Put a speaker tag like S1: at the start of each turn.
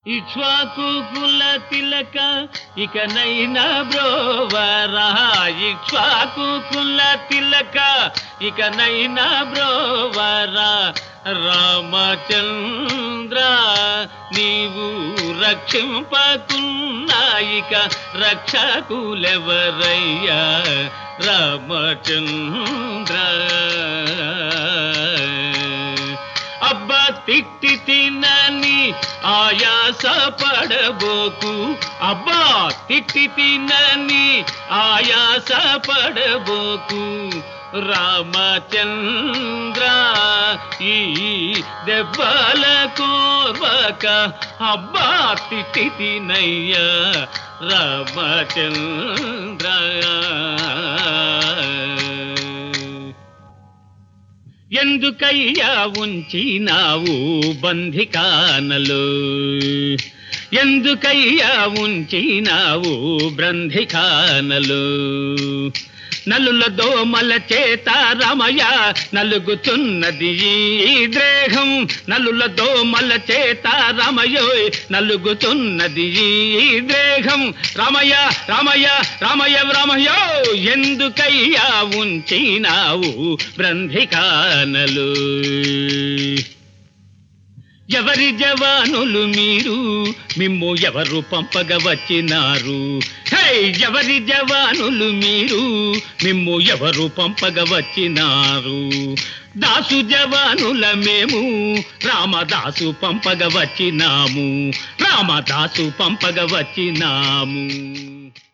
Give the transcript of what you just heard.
S1: ఇక్ష్వాకు కుల తిలక ఇకనైనా బ్రోవరా ఇక్ష్వాకు కుల తిలక ఇకనైనా బ్రోవరా రామచంద్ర నీవు రక్షింపకున్నా ఇక రక్షకులెవరయ్యా రామచంద్ర అబ్బా తిట్టి తినని ఆయాస పడబోకు అబ్బా తిట్టి తినని ఆయాస పడబోకు రామచంద్ర ఈ దెబ్బల కోర్వక అబ్బా తిట్టి తినయ్యా రామచంద్ర ఎందుకయ్యా ఉంచినావు బంధికానలు ఎందుకయ్యా ఉంచినావు బ్రంధికానలు నలుల దోమల చేత రమయ నలుగుతున్నది ఈ దేహం నలుల దోమల చేత రమయోయ్ నలుగుతున్నది ఈ దేహం రమయ రమయ రమయ రమయో ఎందుకయ్యా ఉంచినావు బ్రంధికానలు ఎవరి జవానులు మీరు మిమ్ము ఎవరు పంపగ వచ్చినారు హే ఎవరి జవానులు మీరు మిమ్ము ఎవరు పంపగ వచ్చినారు దాసు జవానుల మేము రామదాసు పంపగ వచ్చినాము రామదాసు పంపగ వచ్చినాము